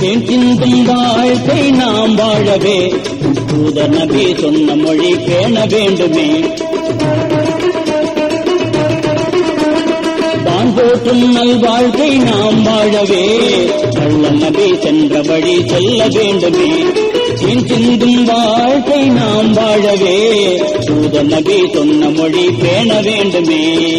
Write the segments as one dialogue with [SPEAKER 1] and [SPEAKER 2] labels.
[SPEAKER 1] தேன் சிந்தும் வாழ்க்கை நாம் வாழவே தூத நபி சொன்ன மொழி பேண வேண்டுமே தான் போற்றும் நல் வாழ்க்கை நாம் வாழவே கள்ள நபி சென்ற வழி செல்ல வேண்டுமே தேன் சிந்தும் வாழ்க்கை நாம் வாழவே தூத நபி சொன்ன மொழி பேண வேண்டுமே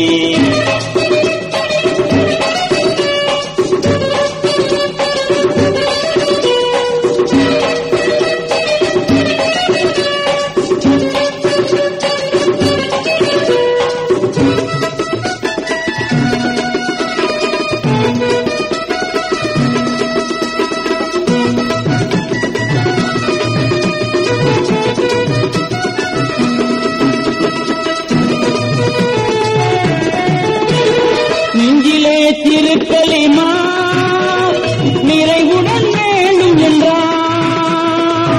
[SPEAKER 1] நெஞ்சிலே திருக்கலிமா நிறைவுடன் வேண்டும் என்றார்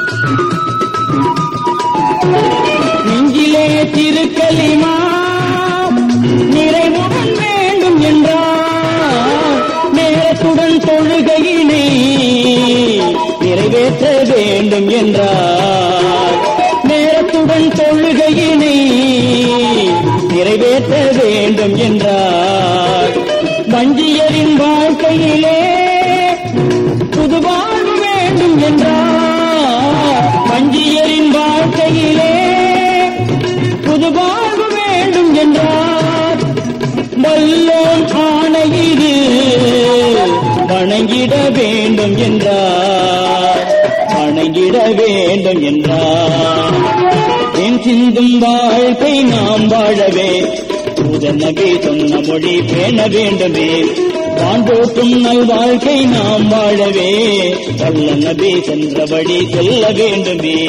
[SPEAKER 1] நெஞ்சிலே திருக்கலிமா நிறைவுடன் வேண்டும் என்றார் நேரத்துடன் தொழுகையினை நிறைவேற்ற வேண்டும் என்றார் நேரத்துடன் தொழுகையினை நிறைவேற்ற வேண்டும் என்றார் வஞ்சியரின் வாழ்க்கையிலே புது வாழ்வு வேண்டும் என்றார் வஞ்சியரின் வாழ்க்கையிலே புது வாழ்வு வேண்டும் என்றார் வல்லோன் ஆணையிடு வணங்கிட வேண்டும் என்றார் வணங்கிட வேண்டும் என்றார் என் சிந்தும் வாழ்க்கை நாம் வாழவே தூதன் நபி சொன்ன மொழி பேண வேண்டுமே வான்போற்றும் நல் வாழ்க்கை நாம் வாழவே கள்ள நபி சென்ற வழி செல்ல வேண்டுமே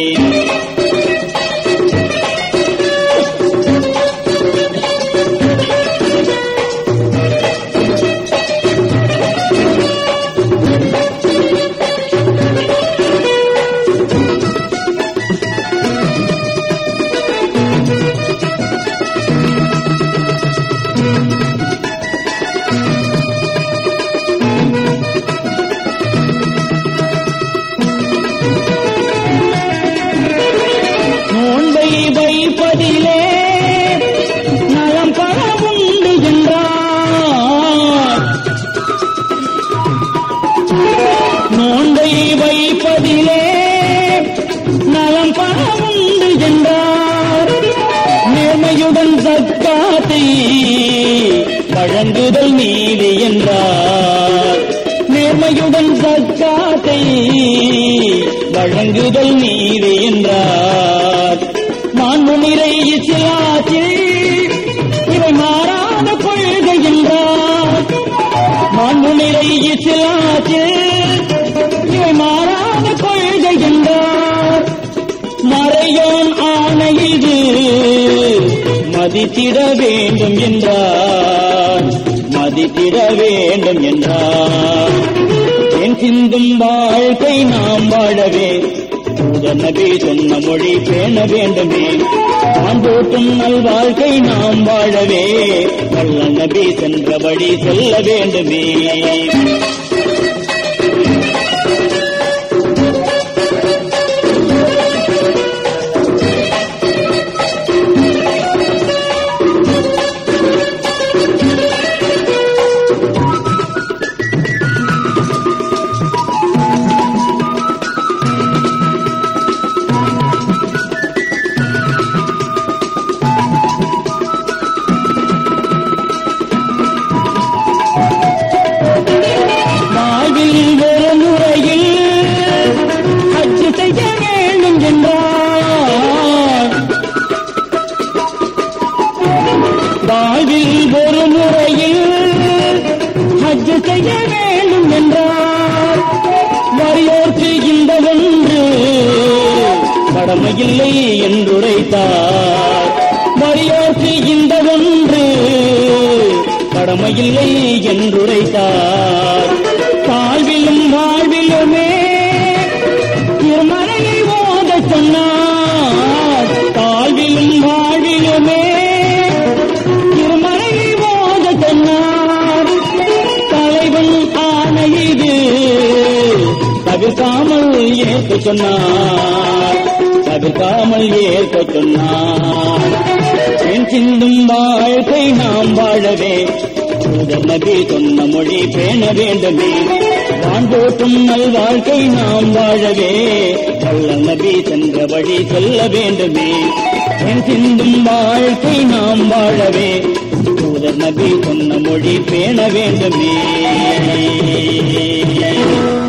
[SPEAKER 1] நோன்பை வைப்பதிலே நலம் பல உண்டு என்றார் நோன்பை வைப்பதிலே நலம் பல உண்டு என்றார் நேர்மையுடன் சக்காத்தை வழங்குதல் நீதி என்றார் நேர்மையுடன் சக்காத்தை வழங்குதல் நீதி என்றார் மாண்பு நிறை இஸ்லாத்தில் இவை மாறாத கொள்கை என்றார் மாண்பு நிறை இஸ்லாத்தில் இவை மாறாத கொள்கை என்றார் மறையோன் ஆணையிடு மதித்திட வேண்டும் என்றார் மதித்திட வேண்டும் என்றார் என் சிந்தும் வாழ்க்கை நாம் வாழவே தூத நபி சொன்ன மொழி பேண வேண்டுமே நான் போற்றும் நல் வாழ்க்கை நாம் வாழவே கள்ள நபி சென்ற வழி செல்ல வேண்டுமே வாழ்வில் ஒரு முறையில் ஹஜ் செய்ய வேண்டும் என்றார் வாழ்வில் ஒரு முறையில் ஹஜ் செய்ய வேண்டும் என்றார் வறியோர்க்கு இந்த ஒன்று கடமையில்லை என்றுரைத்தார் வறியோர்க்கு இந்த ஒன்று கடமையில்லை என்றுரைத்தார் தாழ்விலும் வாழ்விலுமே திருமறையை ஓதச் சொன்னார் தாழ்விலும் வாழ்விலுமே திருமறையை ஓதச் சொன்னார் தலைவன் ஆணையிடு தவிர்க்காமல் ஏற்க சொன்னார் தவிர்க்காமல் ஏற்க சொன்னார் என் சிந்தும் வாழ்க்கை நாம் வாழவே தூதர் நபி சொன்ன மொழி பேண வேண்டுமே வான்போட்டும் நல் வாழ்க்கை நாம் வாழவே வல்ல நபி சென்ற வழி செல்ல வேண்டுமே என் சிந்தும் வாழ்க்கை நாம் வாழவே தூதர் நபி சொன்ன மொழி பேண வேண்டுமே